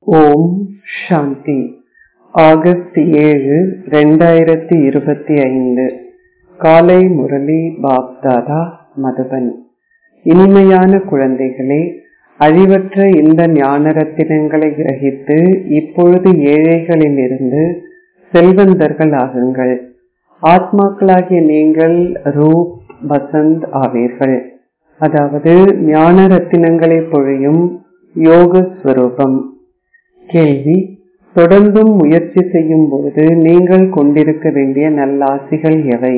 ஓம் சாந்தி August ஏழு ரெண்டாயிரத்தி இருபத்தி ஐந்து காலை முரளி பாப்தாதா மதுபன் இனிமையான குழந்தைகளே அழிவற்ற இந்த ஞான ரத்தினங்களை கிரகித்து இப்பொழுது ஏழைகளிலிருந்து செல்வந்தர்கள் ஆகுங்கள் ஆத்மாக்களாகிய நீங்கள் ரூப் வசந்த் ஆவீர்கள் அதாவது ஞான ரத்தினங்களை பொழியும் யோக ஸ்வரூபம் கேள்வி தொடர்ந்தும் முயற்சி செய்யும் பொழுது நீங்கள் கொண்டிருக்க வேண்டிய நல்லாசிகள் எவை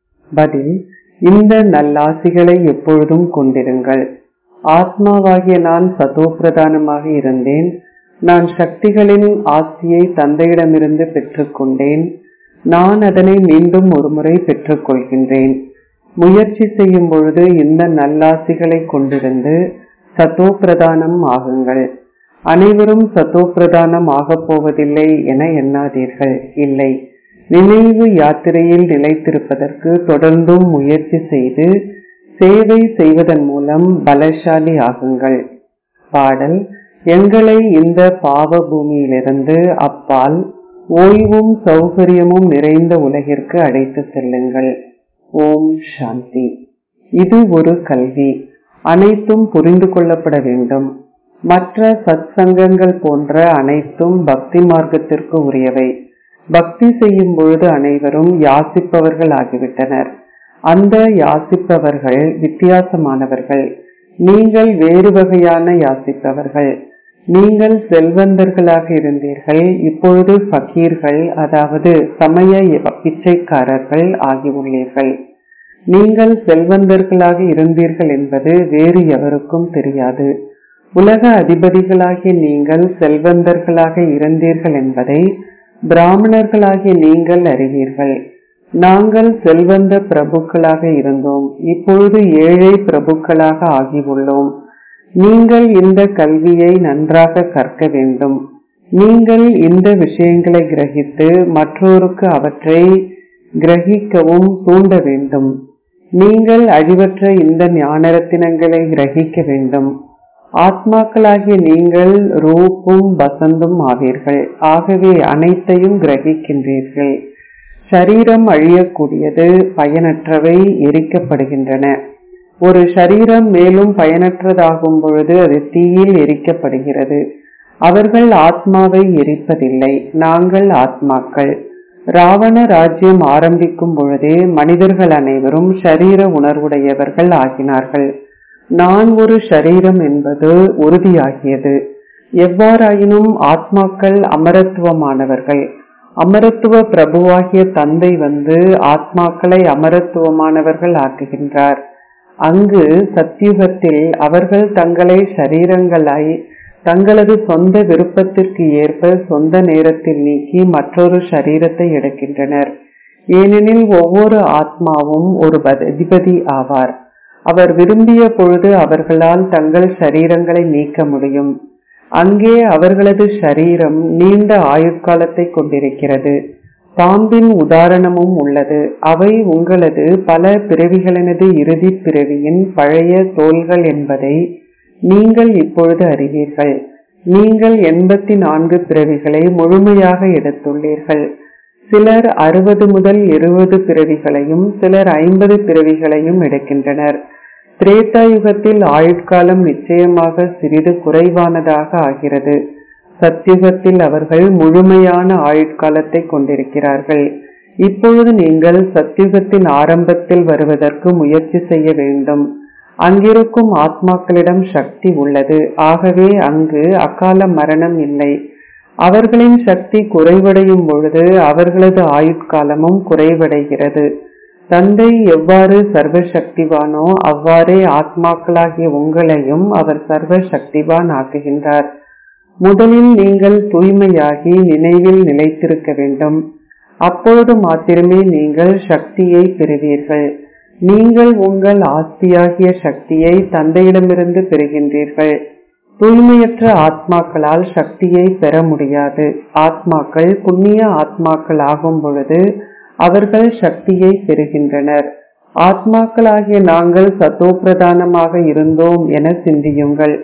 பதில் இந்த நல்லாசிகளை எப்பொழுதும் கொண்டிருங்கள் ஆத்மாவாகிய நான் சதோப்பிரதானமாக இருந்தேன் நான் சக்திகளின் ஆசியை தந்தையிடமிருந்து பெற்றுக்கொண்டேன் நான் அதனை மீண்டும் ஒருமுறை பெற்றுக்கொள்கின்றேன் முயற்சி செய்யும் பொழுது இந்த நல்லாசிகளை கொண்டிருந்து சத்தோப்பிரதானம் ஆகுங்கள் அனைவரும் சத்தோப்பிரதானம் ஆகப் போவதில்லை என எண்ணாதீர்கள் இல்லை நினைவு யாத்திரையில் நிலைத்திருப்பதற்கு தொடர்ந்தும் முயற்சி செய்து சேவை செய்வதன் மூலம் பலசாலி ஆகுங்கள் பாடல் எங்களை இந்த பாவ பூமியிலிருந்து அப்பால் ஓய்வும் சௌகரியமும் நிறைந்த உலகிற்கு அழைத்து செல்லுங்கள் ஓம் சாந்தி இது ஒரு கல்வி அனைத்தும் புரிந்து கொள்ளப்பட வேண்டும் மற்ற சத் சங்கங்கள் போன்ற அனைத்தும் பக்தி மார்க்கத்திற்கு உரியவை பக்தி செய்யும் பொழுது அனைவரும் யாசிப்பவர்கள் ஆகிவிட்டனர் அந்த யாசிப்பவர்கள் வித்தியாசமானவர்கள் நீங்கள் வேறு வகையான யாசிப்பவர்கள் நீங்கள் செல்வந்தர்களாக இருந்தீர்கள் இப்பொழுது ஃபக்கீர்கள் அதாவது சமய பிச்சைக்காரர்கள் ஆகியுள்ளீர்கள் நீங்கள் செல்வந்தர்களாக இருந்தீர்கள் என்பது வேறு எவருக்கும் தெரியாது உலக அதிபதிகளாகிய நீங்கள் செல்வந்தர்களாக இருந்தீர்கள் என்பதை பிராமணர்களாகிய நீங்கள் அறிவீர்கள் நாங்கள் செல்வந்த பிரபுக்களாக இருந்தோம் இப்பொழுது ஏழை பிரபுக்களாக ஆகியுள்ளோம் நீங்கள் இந்த கல்வியை நன்றாக கற்க வேண்டும் நீங்கள் இந்த விஷயங்களை கிரகித்து மற்றோருக்கு அவற்றை கிரகிக்கவும் தூண்ட வேண்டும் நீங்கள் அழிவற்ற இந்த ஞானரத்தினங்களை கிரகிக்க வேண்டும் ஆத்மாக்களாகிய நீங்கள் ரூப்பும் வசந்தும் ஆவீர்கள் ஆகவே அனைத்தையும் கிரகிக்கின்றீர்கள் சரீரம் அழியக்கூடியது பயனற்றவை எரிக்கப்படுகின்றன ஒரு சரீரம் மேலும் பயனற்றதாகும் பொழுது அது தீயில் எரிக்கப்படுகிறது அவர்கள் ஆத்மாவை எரிப்பதில்லை நாங்கள் ஆத்மாக்கள் ராவண ராஜ்யம் ஆரம்பிக்கும் பொழுதே மனிதர்கள் அனைவரும் ஷரீர உணர்வுடையவர்கள் ஆகினார்கள் நான் ஒரு ஷரீரம் என்பது உறுதியாகியது எவ்வாறாயினும் ஆத்மாக்கள் அமரத்துவமானவர்கள் அமரத்துவ பிரபுவாகிய தந்தை வந்து ஆத்மாக்களை அமரத்துவமானவர்கள் ஆக்குகின்றார் அங்கு சத்தியுகத்தில் அவர்கள் தங்களை ஷரீரங்களாய் தங்களது சொந்த விருப்பத்திற்கு ஏற்ப சொந்த நேரத்தில் நீக்கி மற்றொரு சரீரத்தை எடுக்கின்றனர் ஏனெனில் ஒவ்வொரு ஆத்மாவும் ஒரு அதிபதி ஆவார் அவர் விரும்பிய பொழுது அவர்களால் தங்கள் சரீரங்களை நீக்க முடியும் அங்கே அவர்களது சரீரம் நீண்ட ஆயுட்காலத்தை கொண்டிருக்கிறது பாம்பின் உதாரணமும் உள்ளது அவை உங்களது பல பிறவிகளினது இறுதி பிறவியின் பழைய தோள்கள் என்பதை நீங்கள் இப்பொழுது அறிவீர்கள் நீங்கள் எண்பத்தி நான்கு பிறவிகளை முழுமையாக எடுத்துள்ளீர்கள் சிலர் அறுபது முதல் இருபது பிறவிகளையும் சிலர் ஐம்பது பிறவிகளையும் எடுக்கின்றனர் திரேதா யுகத்தில் ஆயுட்காலம் நிச்சயமாக சிறிது குறைவானதாக ஆகிறது சத்தியுகத்தில் அவர்கள் முழுமையான ஆயுட்காலத்தை கொண்டிருக்கிறார்கள் இப்பொழுது நீங்கள் சத்தியுகத்தின் ஆரம்பத்தில் வருவதற்கு முயற்சி செய்ய வேண்டும் அங்கிருக்கும் ஆத்மாக்களிடம் சக்தி உள்ளது ஆகவே அங்கு அகால மரணம் இல்லை அவர்களின் சக்தி குறைவடையும் பொழுது அவர்களது ஆயுட்காலமும் குறைவடைகிறது தந்தை எவ்வாறு சர்வ சக்திவானோ அவ்வாறே ஆத்மாக்களாகிய உங்களையும் அவர் சர்வ சக்திவான் ஆக்குகின்றார் முதலில் நீங்கள் தூய்மையாகி நினைவில் நிலைத்திருக்க வேண்டும் அப்பொழுது மாத்திரமே நீங்கள் சக்தியை பெறுவீர்கள் நீங்கள் உங்கள் ஆஸ்தியாகிய சக்தியை தந்தையிடமிருந்து பெறுகின்றீர்கள் தூய்மையற்ற ஆத்மாக்களால் சக்தியை பெற முடியாது ஆத்மாக்கள் புண்ணிய ஆத்மாக்கள் ஆகும் பொழுது அவர்கள் சக்தியை பெறுகின்றனர் ஆத்மாக்களாகிய நாங்கள் சத்தோப்பிரதானமாக இருந்தோம் என சிந்தியுங்கள்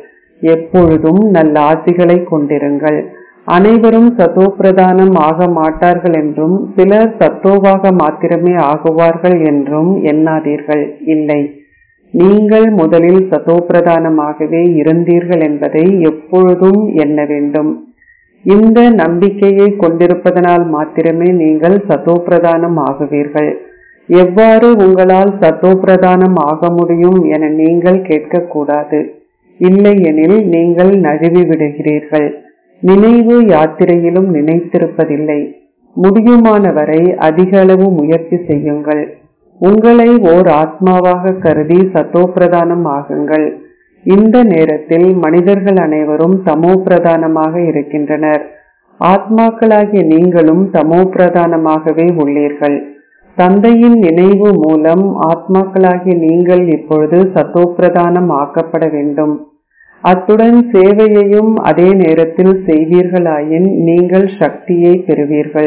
எப்பொழுதும் நல்ல ஆசிகளை கொண்டிருங்கள் அனைவரும் சதோப்பிரதானம் ஆக மாட்டார்கள் என்றும் சிலர் சத்தோவாக மாத்திரமே ஆகுவார்கள் என்றும் எண்ணாதீர்கள் இல்லை நீங்கள் முதலில் சதோப்பிரதானமாகவே இருந்தீர்கள் என்பதை எப்பொழுதும் எண்ண வேண்டும் இந்த நம்பிக்கையை கொண்டிருப்பதனால் மாத்திரமே நீங்கள் சதோப்பிரதானம் ஆகுவீர்கள் எவ்வாறு உங்களால் சத்தோப்பிரதானம் ஆக முடியும் என நீங்கள் கேட்கக்கூடாது இல்லையெனில் நீங்கள் நழுவி விடுகிறீர்கள் நினைவு யாத்திரையிலும் நினைத்திருப்பதில்லை முடியுமானவரை அதிக அளவு முயற்சி செய்யுங்கள் உங்களை ஓர் ஆத்மாவாக கருதி சத்தோப்பிரதானம் ஆகுங்கள் இந்த நேரத்தில் மனிதர்கள் அனைவரும் தமோ பிரதானமாக இருக்கின்றனர் ஆத்மாக்களாகிய நீங்களும் தமோ பிரதானமாகவே உள்ளீர்கள் தந்தையின் நினைவு மூலம் ஆத்மாக்களாகிய நீங்கள் இப்பொழுது சத்தோப்பிரதானம் ஆக்கப்பட வேண்டும் அத்துடன் சேவையையும் அதே நேரத்தில் செய்வீர்களாயின் நீங்கள் சக்தியை பெறுவீர்கள்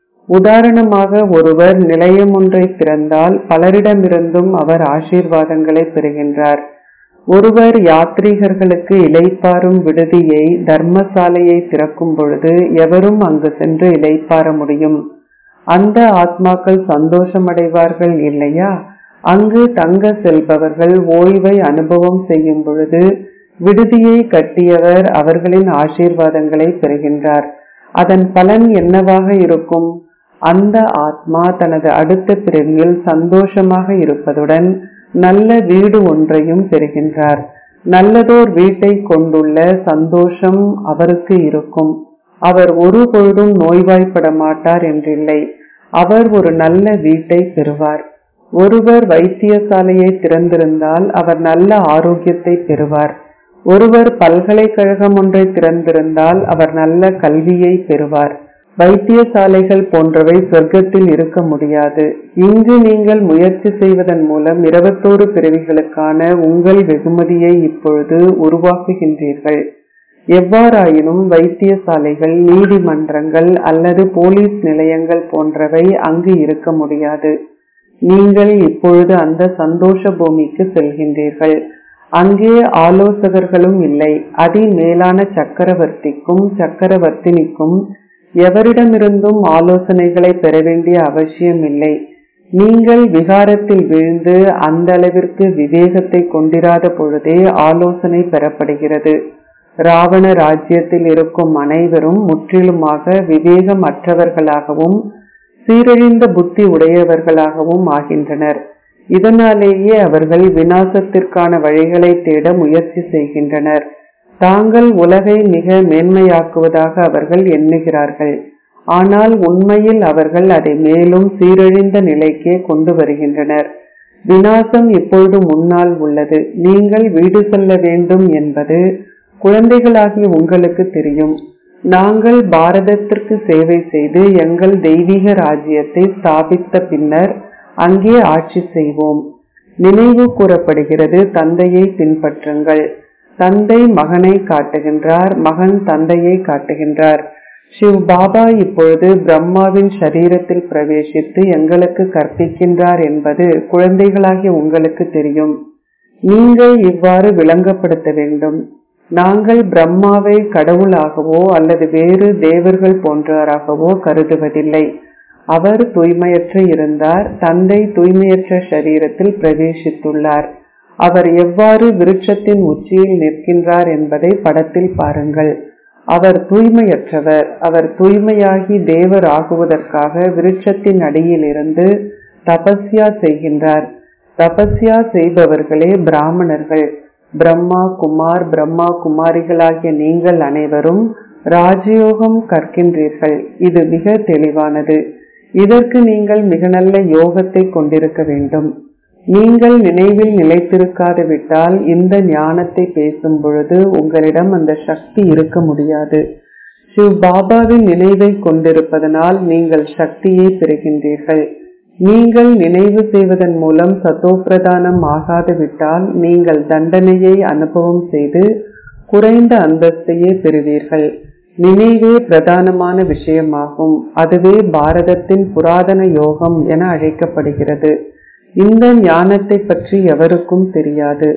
உதாரணமாக ஒருவர் நிலையம் ஒன்றை திறந்தால் பலரிடமிருந்தும் அவர் ஆசீர்வாதங்களை பெறுகின்றார் ஒருவர் யாத்ரீகர்களுக்கு இலைப்பாரும் விடுதியை தர்மசாலையை திறக்கும் பொழுது எவரும் அங்கு சென்று இலைப்பார முடியும் அந்த ஆத்மாக்கள் சந்தோஷமடைவார்கள் இல்லையா அங்கு தங்க செல்பவர்கள் ஓய்வை அனுபவம் செய்யும் பொழுது விடுதியை கட்டியவர் அவர்களின் ஆசீர்வாதங்களை பெறுகின்றார் அதன் பலன் என்னவாக இருக்கும் அந்த ஆத்மா தனது அடுத்த பிறவியில் சந்தோஷமாக இருப்பதுடன் நல்ல வீடு ஒன்றையும் பெறுகின்றார் நல்லதோர் வீட்டை கொண்டுள்ள சந்தோஷம் அவருக்கு இருக்கும் அவர் ஒரு பொழுதும் நோய்வாய்ப்பட மாட்டார் என்றில்லை அவர் ஒரு நல்ல வீட்டை பெறுவார் ஒருவர் வைத்தியசாலையை திறந்திருந்தால் அவர் நல்ல ஆரோக்கியத்தை பெறுவார் ஒருவர் பல்கலைக்கழகம் ஒன்றை திறந்திருந்தால் அவர் நல்ல கல்வியை பெறுவார் வைத்தியசாலைகள் போன்றவை சொர்க்கத்தில் இருக்க முடியாது இங்கு நீங்கள் முயற்சி செய்வதன் மூலம் இருபத்தோரு பிறவிகளுக்கான உங்கள் வெகுமதியை இப்பொழுது உருவாக்குகின்றீர்கள் எவ்வாறாயினும் வைத்தியசாலைகள் நீதிமன்றங்கள் அல்லது போலீஸ் நிலையங்கள் போன்றவை அங்கு இருக்க முடியாது நீங்கள் இப்பொழுது அந்த சந்தோஷ பூமிக்கு செல்கின்றீர்கள் அங்கே ஆலோசகர்களும் இல்லை அதிமேலான சக்கரவர்த்திக்கும் சக்கரவர்த்தினிக்கும் எவரிடமிருந்தும் ஆலோசனைகளை பெற வேண்டிய அவசியம் இல்லை நீங்கள் விகாரத்தில் விழுந்து அந்த அளவிற்கு விவேகத்தை கொண்டிராத பொழுதே ஆலோசனை பெறப்படுகிறது ராவண ராஜ்யத்தில் இருக்கும் அனைவரும் முற்றிலுமாக விவேகமற்றவர்களாகவும் சீரழிந்த புத்தி உடையவர்களாகவும் ஆகின்றனர் இதனாலேயே அவர்கள் வினாசத்திற்கான வழிகளை தேட முயற்சி செய்கின்றனர் தாங்கள் உலகை மிக மேன்மையாக்குவதாக அவர்கள் எண்ணுகிறார்கள் ஆனால் உண்மையில் அவர்கள் அதை மேலும் சீரழிந்த நிலைக்கே கொண்டு வருகின்றனர் வினாசம் இப்பொழுது முன்னால் உள்ளது நீங்கள் வீடு செல்ல வேண்டும் என்பது குழந்தைகளாகிய உங்களுக்கு தெரியும் நாங்கள் பாரதத்திற்கு சேவை செய்து எங்கள் தெய்வீக ராஜ்யத்தை ஸ்தாபித்த பின்னர் அங்கே ஆட்சி செய்வோம் நினைவு கூறப்படுகிறது தந்தையை பின்பற்றுங்கள் தந்தை மகனை காட்டுகின்றார் மகன் தந்தையை காட்டுகின்றார் சிவ் பாபா இப்பொழுது பிரம்மாவின் சரீரத்தில் பிரவேசித்து எங்களுக்கு கற்பிக்கின்றார் என்பது குழந்தைகளாகிய உங்களுக்கு தெரியும் நீங்கள் இவ்வாறு விளங்கப்படுத்த வேண்டும் நாங்கள் பிரம்மாவை கடவுளாகவோ அல்லது வேறு தேவர்கள் போன்றவராகவோ கருதுவதில்லை அவர் தூய்மையற்ற இருந்தார் தந்தை தூய்மையற்ற சரீரத்தில் பிரவேசித்துள்ளார் அவர் எவ்வாறு விருட்சத்தின் உச்சியில் நிற்கின்றார் என்பதை படத்தில் பாருங்கள் அவர் தூய்மையற்றவர் அவர் தூய்மையாகி தேவர் ஆகுவதற்காக விருட்சத்தின் அடியில் இருந்து தபஸ்யா செய்கின்றார் தபஸ்யா செய்பவர்களே பிராமணர்கள் பிரம்மா குமார் பிரம்மா குமாரிகளாகிய நீங்கள் அனைவரும் ராஜயோகம் கற்கின்றீர்கள் இது மிக தெளிவானது இதற்கு நீங்கள் மிக நல்ல யோகத்தை கொண்டிருக்க வேண்டும் நீங்கள் நினைவில் நிலைத்திருக்காது விட்டால் இந்த ஞானத்தை பேசும் பொழுது உங்களிடம் அந்த சக்தி இருக்க முடியாது சிவ் பாபாவின் நினைவை கொண்டிருப்பதனால் நீங்கள் சக்தியை பெறுகின்றீர்கள் நீங்கள் நினைவு செய்வதன் மூலம் சத்தோப்பிரதானம் ஆகாது விட்டால் நீங்கள் தண்டனையை அனுபவம் செய்து குறைந்த அந்தஸ்தையே பெறுவீர்கள் நினைவே பிரதானமான விஷயமாகும் அதுவே பாரதத்தின் புராதன யோகம் என அழைக்கப்படுகிறது இந்த ஞானத்தை பற்றி எவருக்கும் தெரியாது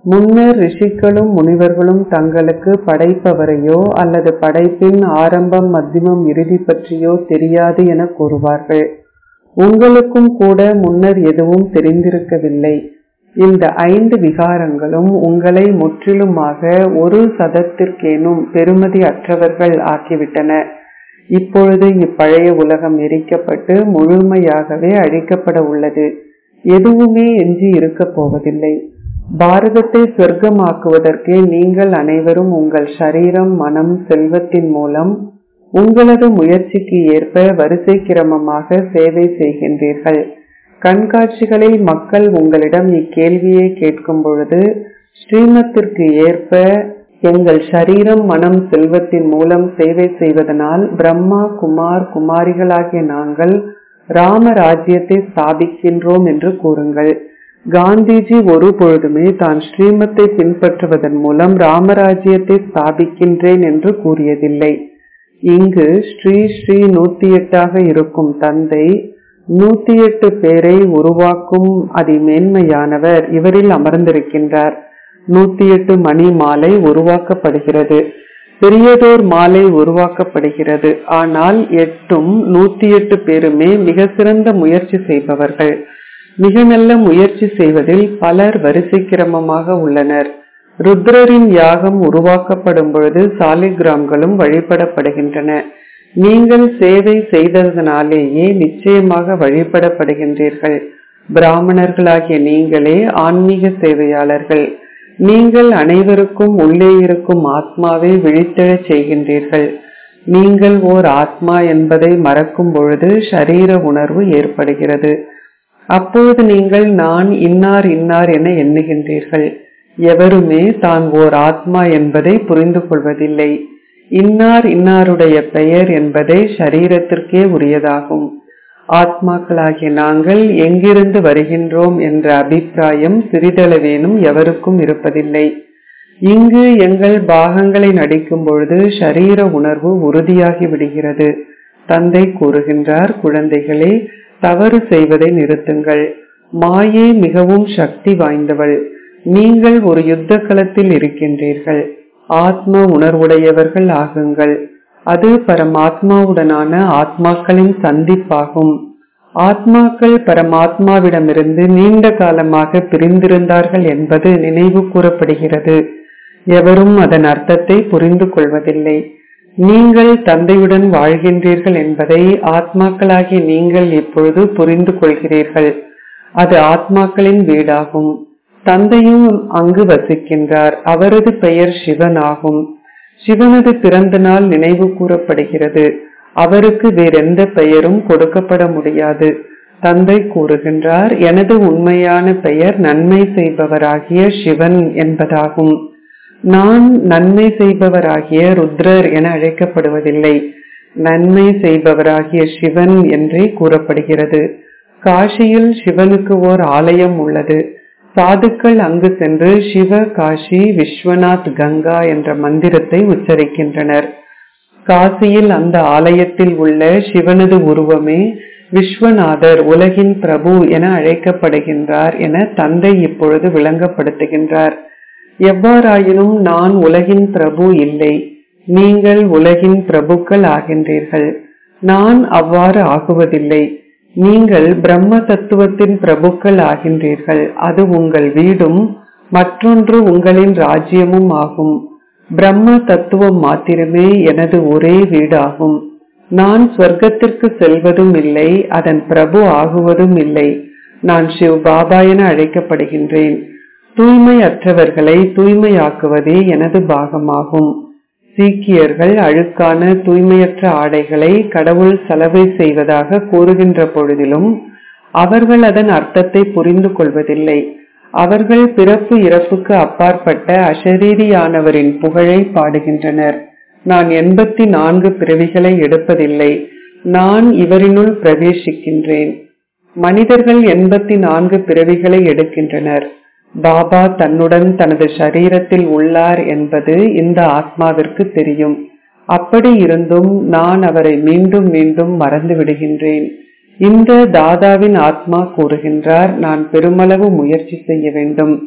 முன்னர் ரிஷிகளும் முனிவர்களும் தங்களுக்கு படைப்பவரையோ அல்லது படைப்பின் ஆரம்பம் மத்தியமம் இறுதி பற்றியோ தெரியாது என கூறுவார்கள் உங்களுக்கும் கூட முன்னர் எதுவும் தெரிந்திருக்கவில்லை இந்த ஐந்து விகாரங்களும் உங்களை முற்றிலுமாக ஒரு சதத்திற்கேனும் பெருமதி அற்றவர்கள் ஆக்கிவிட்டன இப்பொழுது இப்பழைய உலகம் எரிக்கப்பட்டு முழுமையாகவே அழிக்கப்பட உள்ளது எதுவுமே எஞ்சி இருக்கப் போவதில்லை பாரதத்தை சொர்க்கமாக்குவதற்கே நீங்கள் அனைவரும் உங்கள் சரீரம் மனம் செல்வத்தின் மூலம் உங்களது முயற்சிக்கு ஏற்ப வரிசை கிரமமாக சேவை செய்கின்றீர்கள் கண்காட்சிகளில் மக்கள் உங்களிடம் இக்கேள்வியை கேட்கும் பொழுது ஸ்ரீமத்திற்கு ஏற்ப எங்கள் சரீரம் மனம் செல்வத்தின் மூலம் சேவை செய்வதனால் பிரம்மா குமார் குமாரிகளாகிய நாங்கள் ராம ராஜ்யத்தை ஸ்தாபிக்கின்றோம் என்று கூறுங்கள் காந்திஜி ஒரு பொழுதுமே தான் ஸ்ரீமத்தை பின்பற்றுவதன் மூலம் ராமராஜ்யத்தை ஸ்தாபிக்கின்றேன் என்று கூறியதில்லை இங்கு ஸ்ரீ ஸ்ரீ நூத்தி எட்டாக இருக்கும் தந்தை நூத்தி எட்டு பேரை உருவாக்கும் அதிமேன்மையானவர் இவரில் அமர்ந்திருக்கின்றார் நூத்தி எட்டு மணி மாலை உருவாக்கப்படுகிறது பெரியதோர் மாலை உருவாக்கப்படுகிறது ஆனால் எட்டும் நூத்தி எட்டு பேருமே மிக சிறந்த முயற்சி செய்பவர்கள் மிக நல்ல முயற்சி செய்வதில் பலர் வரிசை கிரமமாக உள்ளனர் ருத்ரரின் யாகம் உருவாக்கப்படும் பொழுது சாலிகிராம்களும் வழிபடப்படுகின்றன நீங்கள் சேவை செய்ததனாலேயே நிச்சயமாக வழிபடப்படுகின்றீர்கள் பிராமணர்களாகிய நீங்களே ஆன்மீக சேவையாளர்கள் நீங்கள் அனைவருக்கும் உள்ளே இருக்கும் ஆத்மாவை விழித்தெழச் செய்கின்றீர்கள் நீங்கள் ஓர் ஆத்மா என்பதை மறக்கும் பொழுது ஷரீர உணர்வு ஏற்படுகிறது அப்போது நீங்கள் நான் இன்னார் இன்னார் என எண்ணுகின்றீர்கள் எவருமே தான் ஓர் ஆத்மா என்பதை புரிந்து கொள்வதில்லை இன்னார் இன்னாருடைய பெயர் என்பதை ஷரீரத்திற்கே உரியதாகும் ஆத்மாக்களாகிய நாங்கள் எங்கிருந்து வருகின்றோம் என்ற அபிப்பிராயம் சிறிதளவேனும் எவருக்கும் இருப்பதில்லை இங்கு எங்கள் பாகங்களை நடிக்கும் பொழுது ஷரீர உணர்வு உறுதியாகி விடுகிறது தந்தை கூறுகின்றார் குழந்தைகளே தவறு செய்வதை நிறுத்துங்கள் மாயே மிகவும் சக்தி வாய்ந்தவள் நீங்கள் ஒரு யுத்த களத்தில் இருக்கின்றீர்கள் ஆத்ம உணர்வுடையவர்கள் ஆகுங்கள் அது பரமாத்மாவுடனான ஆத்மாக்களின் சந்திப்பாகும் ஆத்மாக்கள் பரமாத்மாவிடமிருந்து நீண்ட காலமாக பிரிந்திருந்தார்கள் என்பது நினைவு கூறப்படுகிறது எவரும் அதன் அர்த்தத்தை புரிந்து கொள்வதில்லை நீங்கள் தந்தையுடன் வாழ்கின்றீர்கள் என்பதை ஆத்மாக்களாகிய நீங்கள் இப்பொழுது புரிந்து கொள்கிறீர்கள் அது ஆத்மாக்களின் வீடாகும் தந்தையும் அங்கு வசிக்கின்றார் அவரது பெயர் சிவன் ஆகும் சிவனது பிறந்த நாள் நினைவு கூறப்படுகிறது அவருக்கு வேறெந்த பெயரும் கொடுக்கப்பட முடியாது தந்தை கூறுகின்றார் எனது உண்மையான பெயர் நன்மை செய்பவராகிய சிவன் என்பதாகும் நான் நன்மை செய்பவராகிய ருத்ரர் என அழைக்கப்படுவதில்லை நன்மை செய்பவராகிய சிவன் என்றே கூறப்படுகிறது காஷியில் சிவனுக்கு ஓர் ஆலயம் உள்ளது சாதுக்கள் அங்கு சென்று சிவ காஷி விஸ்வநாத் கங்கா என்ற மந்திரத்தை உச்சரிக்கின்றனர் காசியில் அந்த ஆலயத்தில் உள்ள சிவனது உருவமே விஸ்வநாதர் உலகின் பிரபு என அழைக்கப்படுகின்றார் என தந்தை இப்பொழுது விளங்கப்படுத்துகின்றார் எவ்வாறாயினும் நான் உலகின் பிரபு இல்லை நீங்கள் உலகின் பிரபுக்கள் ஆகின்றீர்கள் நான் அவ்வாறு ஆகுவதில்லை நீங்கள் பிரம்ம தத்துவத்தின் பிரபுக்கள் ஆகின்றீர்கள் அது உங்கள் வீடும் மற்றொன்று உங்களின் ராஜ்யமும் ஆகும் பிரம்ம தத்துவம் மாத்திரமே எனது ஒரே வீடாகும் நான் சொர்க்கத்திற்கு செல்வதும் இல்லை அதன் பிரபு ஆகுவதும் இல்லை நான் சிவ் பாபா என அழைக்கப்படுகின்றேன் தூய்மை அற்றவர்களை தூய்மையாக்குவதே எனது பாகமாகும் சீக்கியர்கள் அழுக்கான தூய்மையற்ற ஆடைகளை கடவுள் சலவை செய்வதாக கூறுகின்ற பொழுதிலும் அவர்கள் அதன் அர்த்தத்தை புரிந்து கொள்வதில்லை அவர்கள் பிறப்பு இறப்புக்கு அப்பாற்பட்ட அஷரீரியானவரின் புகழை பாடுகின்றனர் நான் எண்பத்தி நான்கு பிறவிகளை எடுப்பதில்லை நான் இவரினுள் பிரவேசிக்கின்றேன் மனிதர்கள் எண்பத்தி நான்கு பிறவிகளை எடுக்கின்றனர் பாபா தன்னுடன் தனது சரீரத்தில் உள்ளார் என்பது இந்த ஆத்மாவிற்கு தெரியும் அப்படி இருந்தும் நான் அவரை மீண்டும் மீண்டும் மறந்து விடுகின்றேன் இந்த தாதாவின் ஆத்மா கூறுகின்றார் நான் பெருமளவு முயற்சி செய்ய வேண்டும்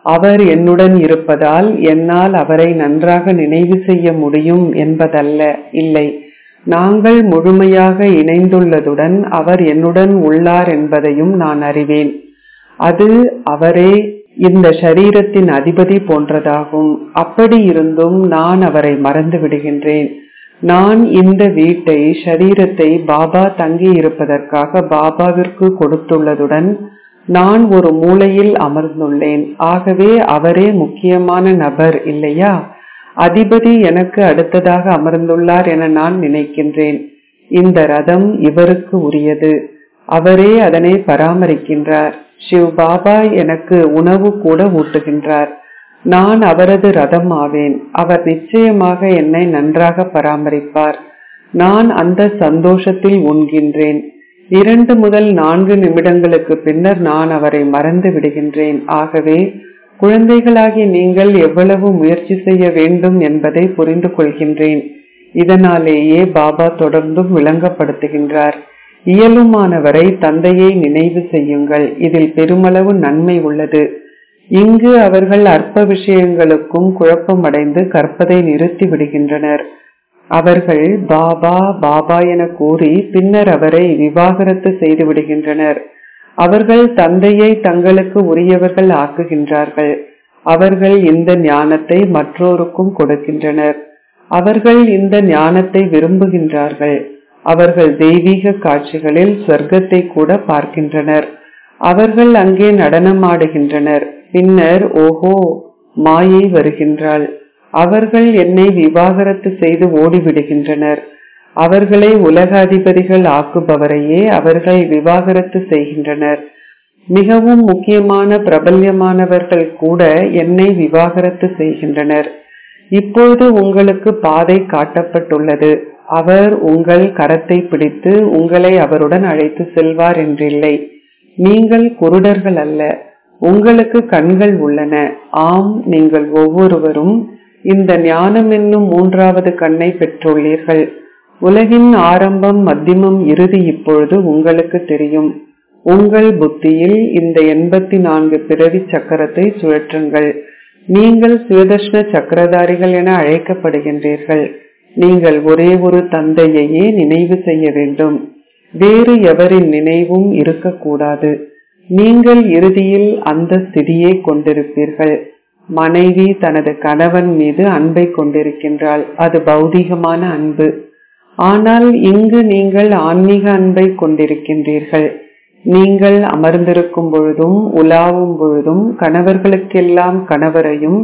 அவர் என்னுடன் இருப்பதால் என்னால் அவரை நன்றாக நினைவு செய்ய முடியும் என்பதல்ல இல்லை நாங்கள் முழுமையாக இணைந்துள்ளதுடன் அவர் என்னுடன் உள்ளார் என்பதையும் நான் அறிவேன் அது அவரே இந்த சரீரத்தின் அதிபதி போன்றதாகும் அப்படி இருந்தும் நான் அவரை மறந்து விடுகின்றேன் நான் இந்த வீட்டை ஷரீரத்தை பாபா தங்கி இருப்பதற்காக பாபாவிற்கு கொடுத்துள்ளதுடன் நான் ஒரு மூலையில் அமர்ந்துள்ளேன் ஆகவே அவரே முக்கியமான நபர் இல்லையா அதிபதி எனக்கு அடுத்ததாக அமர்ந்துள்ளார் என நான் நினைக்கின்றேன் இந்த ரதம் இவருக்கு உரியது அவரே அதனை பராமரிக்கின்றார் சிவ் பாபா எனக்கு உணவு கூட ஊட்டுகின்றார் நான் அவரது ரதம் ஆவேன் அவர் நிச்சயமாக என்னை நன்றாக பராமரிப்பார் நான் அந்த சந்தோஷத்தில் உண்கின்றேன் இரண்டு முதல் நான்கு நிமிடங்களுக்கு பின்னர் நான் அவரை மறந்து விடுகின்றேன் ஆகவே குழந்தைகளாகி நீங்கள் எவ்வளவு முயற்சி செய்ய வேண்டும் என்பதை புரிந்து கொள்கின்றேன் இதனாலேயே பாபா தொடர்ந்தும் விளங்கப்படுத்துகின்றார் இயலுமானவரை தந்தையை நினைவு செய்யுங்கள் இதில் பெருமளவு நன்மை உள்ளது இங்கு அவர்கள் அற்ப விஷயங்களுக்கும் குழப்பமடைந்து கற்பதை நிறுத்தி விடுகின்றனர் அவர்கள் பாபா பாபா என கூறி பின்னர் அவரை விவாகரத்து செய்து விடுகின்றனர் அவர்கள் தந்தையை தங்களுக்கு உரியவர்கள் ஆக்குகின்றார்கள் அவர்கள் இந்த ஞானத்தை மற்றோருக்கும் கொடுக்கின்றனர் அவர்கள் இந்த ஞானத்தை விரும்புகின்றார்கள் அவர்கள் தெய்வீக காட்சிகளில் சொர்க்கத்தை கூட பார்க்கின்றனர் அவர்கள் அங்கே நடனமாடுகின்றனர் பின்னர் ஓஹோ மாயை வருகின்றாள் அவர்கள் என்னை விவாகரத்து செய்து ஓடிவிடுகின்றனர் அவர்களை உலக அதிபதிகள் ஆக்குபவரையே அவர்கள் விவாகரத்து செய்கின்றனர் மிகவும் முக்கியமான பிரபல்யமானவர்கள் கூட என்னை விவாகரத்து செய்கின்றனர் இப்பொழுது உங்களுக்கு பாதை காட்டப்பட்டுள்ளது அவர் உங்கள் கரத்தை பிடித்து உங்களை அவருடன் அழைத்து செல்வார் என்றில்லை நீங்கள் குருடர்கள் அல்ல உங்களுக்கு கண்கள் உள்ளன ஆம் நீங்கள் ஒவ்வொருவரும் இந்த ஞானம் என்னும் மூன்றாவது கண்ணை பெற்றுள்ளீர்கள் உலகின் ஆரம்பம் மத்தியமம் இறுதி இப்பொழுது உங்களுக்கு தெரியும் உங்கள் புத்தியில் இந்த எண்பத்தி நான்கு பிறவி சக்கரத்தை சுழற்றுங்கள் நீங்கள் சுயதர்ஷ்ண சக்கரதாரிகள் என அழைக்கப்படுகின்றீர்கள் நீங்கள் ஒரே ஒரு தந்தையையே நினைவு செய்ய வேண்டும் வேறு எவரின் நினைவும் இருக்கக்கூடாது நீங்கள் இறுதியில் அந்த ஸ்திதியை கொண்டிருப்பீர்கள் மனைவி தனது கணவன் மீது அன்பை கொண்டிருக்கின்றாள் அது பௌதீகமான அன்பு ஆனால் இங்கு நீங்கள் ஆன்மீக அன்பை கொண்டிருக்கின்றீர்கள் நீங்கள் அமர்ந்திருக்கும் பொழுதும் உலாவும் பொழுதும் கணவர்களுக்கெல்லாம் கணவரையும்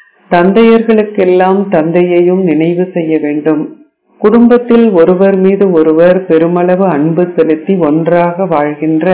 தந்தையர்களுக்கெல்லாம் தந்தையையும் நினைவு செய்ய வேண்டும் குடும்பத்தில் ஒருவர் மீது ஒருவர் பெருமளவு அன்பு செலுத்தி ஒன்றாக வாழ்கின்ற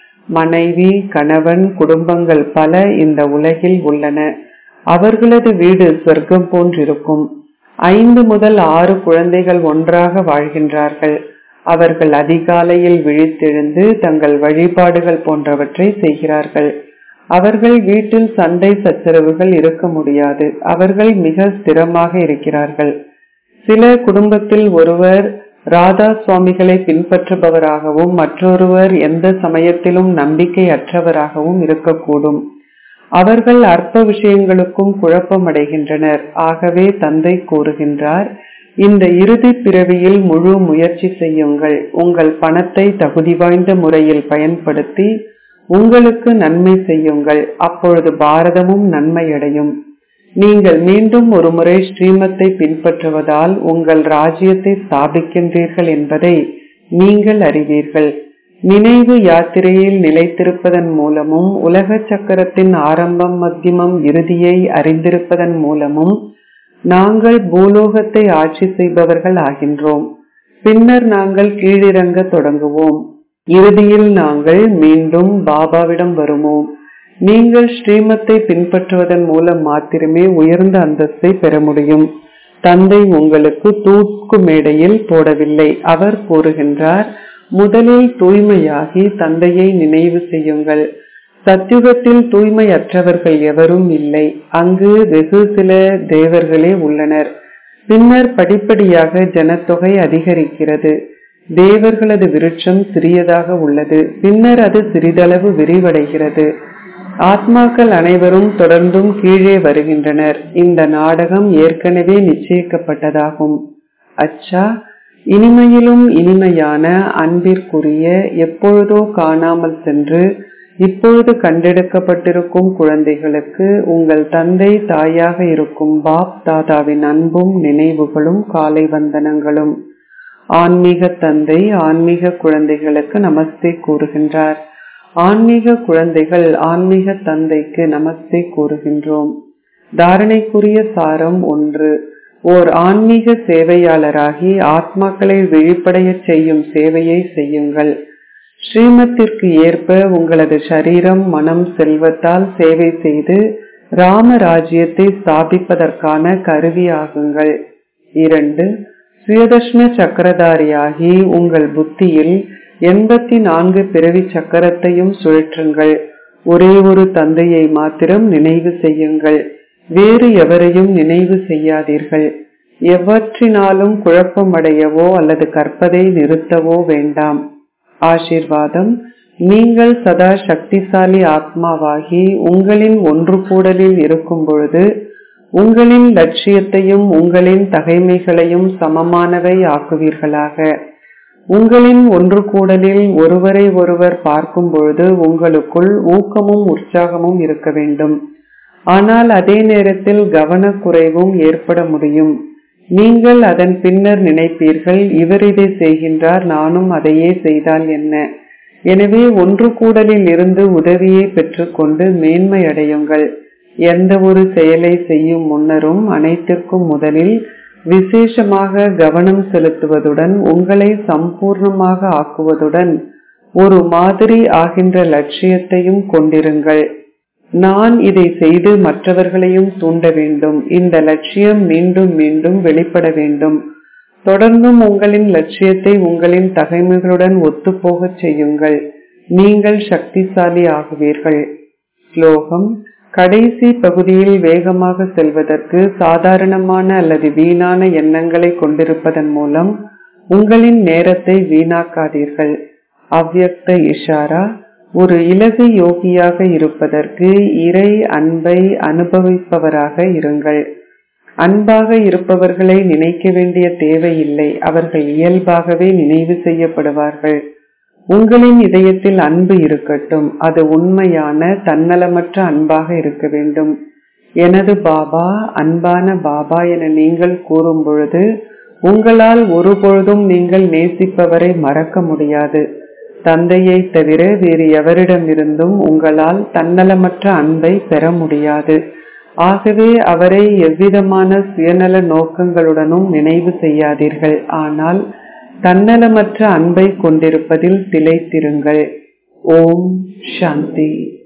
மனைவி கணவன் குடும்பங்கள் பல இந்த உலகில் உள்ளன அவர்களது வீடு சொர்க்கம் போன்றிருக்கும் ஐந்து முதல் ஆறு குழந்தைகள் ஒன்றாக வாழ்கின்றார்கள் அவர்கள் அதிகாலையில் விழித்தெழுந்து தங்கள் வழிபாடுகள் போன்றவற்றை செய்கிறார்கள் அவர்கள் வீட்டில் சண்டை சச்சரவுகள் இருக்க முடியாது அவர்கள் மிக ஸ்திரமாக இருக்கிறார்கள் சில குடும்பத்தில் ஒருவர் ராதா சுவாமிகளை பின்பற்றுபவராகவும் மற்றொருவர் எந்த சமயத்திலும் நம்பிக்கை அற்றவராகவும் இருக்கக்கூடும் அவர்கள் அற்ப விஷயங்களுக்கும் குழப்பமடைகின்றனர் ஆகவே தந்தை கூறுகின்றார் இந்த இறுதி பிறவியில் முழு முயற்சி செய்யுங்கள் உங்கள் பணத்தை தகுதி வாய்ந்த முறையில் பயன்படுத்தி உங்களுக்கு நன்மை செய்யுங்கள் அப்பொழுது பாரதமும் நன்மையடையும் நீங்கள் மீண்டும் ஒரு முறை ஸ்ரீமத்தை பின்பற்றுவதால் உங்கள் ராஜ்யத்தை ஸ்தாபிக்கின்றீர்கள் என்பதை நீங்கள் அறிவீர்கள் நினைவு யாத்திரையில் நிலைத்திருப்பதன் மூலமும் உலக சக்கரத்தின் ஆரம்பம் மத்தியமம் இறுதியை அறிந்திருப்பதன் மூலமும் நாங்கள் பூலோகத்தை ஆட்சி செய்பவர்கள் ஆகின்றோம் பின்னர் நாங்கள் கீழிறங்க தொடங்குவோம் இறுதியில் நாங்கள் மீண்டும் பாபாவிடம் வருவோம் நீங்கள் ஸ்ரீமத்தை பின்பற்றுவதன் மூலம் மாத்திரமே உயர்ந்த அந்தஸ்தை பெற முடியும் தந்தை உங்களுக்கு தூக்கு மேடையில் போடவில்லை அவர் கூறுகின்றார் முதலில் தூய்மையாகி தந்தையை நினைவு செய்யுங்கள் சத்யுகத்தில் தூய்மையற்றவர்கள் எவரும் இல்லை அங்கு வெகு சில தேவர்களே உள்ளனர் பின்னர் படிப்படியாக ஜனத்தொகை அதிகரிக்கிறது தேவர்களது விருட்சம் சிறியதாக உள்ளது பின்னர் அது சிறிதளவு விரிவடைகிறது ஆத்மாக்கள் அனைவரும் தொடர்ந்தும் கீழே வருகின்றனர் இந்த நாடகம் ஏற்கனவே நிச்சயிக்கப்பட்டதாகும் அச்சா இனிமையிலும் இனிமையான அன்பிற்குரிய எப்பொழுதோ காணாமல் சென்று இப்பொழுது கண்டெடுக்கப்பட்டிருக்கும் குழந்தைகளுக்கு உங்கள் தந்தை தாயாக இருக்கும் பாப் தாதாவின் அன்பும் நினைவுகளும் காலை வந்தனங்களும் ஆன்மீக தந்தை ஆன்மீக குழந்தைகளுக்கு நமஸ்தே கூறுகின்றார் ஆன்மீக குழந்தைகள் ஆன்மீக தந்தைக்கு நமஸ்தே கூறுகின்றோம் தாரணைக்குரிய சாரம் ஒன்று ஓர் ஆன்மீக சேவையாளராகி ஆத்மாக்களை விழிப்படைய செய்யும் சேவையை செய்யுங்கள் ஸ்ரீமத்திற்கு ஏற்ப உங்களது சரீரம் மனம் செல்வத்தால் சேவை செய்து ராமராஜ்யத்தை ஸ்தாபிப்பதற்கான கருவியாகுங்கள் இரண்டு சுயதர்ஷ்ண சக்கரதாரியாகி உங்கள் புத்தியில் எண்பத்தி நான்கு பிறவி சக்கரத்தையும் சுழற்றுங்கள் ஒரே ஒரு தந்தையை மாத்திரம் நினைவு செய்யுங்கள் வேறு எவரையும் நினைவு செய்யாதீர்கள் எவற்றினாலும் குழப்பமடையவோ அல்லது கற்பதை நிறுத்தவோ வேண்டாம் ஆசிர்வாதம் நீங்கள் சதா சக்திசாலி ஆத்மாவாகி உங்களின் ஒன்று கூடலில் இருக்கும் பொழுது உங்களின் லட்சியத்தையும் உங்களின் தகைமைகளையும் சமமானவை ஆக்குவீர்களாக உங்களின் ஒன்று கூடலில் ஒருவரை ஒருவர் பார்க்கும் பொழுது உங்களுக்குள் ஊக்கமும் உற்சாகமும் இருக்க வேண்டும் ஆனால் அதே நேரத்தில் கவனக்குறைவும் ஏற்பட முடியும் நீங்கள் அதன் பின்னர் நினைப்பீர்கள் இவர் இதை செய்கின்றார் நானும் அதையே செய்தால் என்ன எனவே ஒன்று கூடலில் இருந்து உதவியை பெற்றுக்கொண்டு மேன்மை அடையுங்கள் எந்த ஒரு செயலை செய்யும் முன்னரும் அனைத்திற்கும் முதலில் விசேஷமாக கவனம் செலுத்துவதுடன் உங்களை சம்பூர்ணமாக ஆக்குவதுடன் ஒரு மாதிரி ஆகின்ற லட்சியத்தையும் கொண்டிருங்கள் நான் இதை செய்து மற்றவர்களையும் தூண்ட வேண்டும் இந்த லட்சியம் மீண்டும் மீண்டும் வெளிப்பட வேண்டும் தொடர்ந்தும் உங்களின் லட்சியத்தை உங்களின் தகைமைகளுடன் ஒத்துப்போகச் செய்யுங்கள் நீங்கள் சக்திசாலி ஆகுவீர்கள் ஸ்லோகம் கடைசி பகுதியில் வேகமாக செல்வதற்கு சாதாரணமான அல்லது வீணான எண்ணங்களை கொண்டிருப்பதன் மூலம் உங்களின் நேரத்தை வீணாக்காதீர்கள் அவ்யக்த இஷாரா ஒரு இலகு யோகியாக இருப்பதற்கு இறை அன்பை அனுபவிப்பவராக இருங்கள் அன்பாக இருப்பவர்களை நினைக்க வேண்டிய தேவையில்லை அவர்கள் இயல்பாகவே நினைவு செய்யப்படுவார்கள் உங்களின் இதயத்தில் அன்பு இருக்கட்டும் அது உண்மையான தன்னலமற்ற அன்பாக இருக்க வேண்டும் எனது பாபா அன்பான பாபா என நீங்கள் கூறும் பொழுது உங்களால் ஒருபொழுதும் நீங்கள் நேசிப்பவரை மறக்க முடியாது தந்தையை தவிர வேறு எவரிடமிருந்தும் உங்களால் தன்னலமற்ற அன்பை பெற முடியாது ஆகவே அவரை எவ்விதமான சுயநல நோக்கங்களுடனும் நினைவு செய்யாதீர்கள் ஆனால் தன்னலமற்ற அன்பை கொண்டிருப்பதில் திளைத்திருங்கள் ஓம் சாந்தி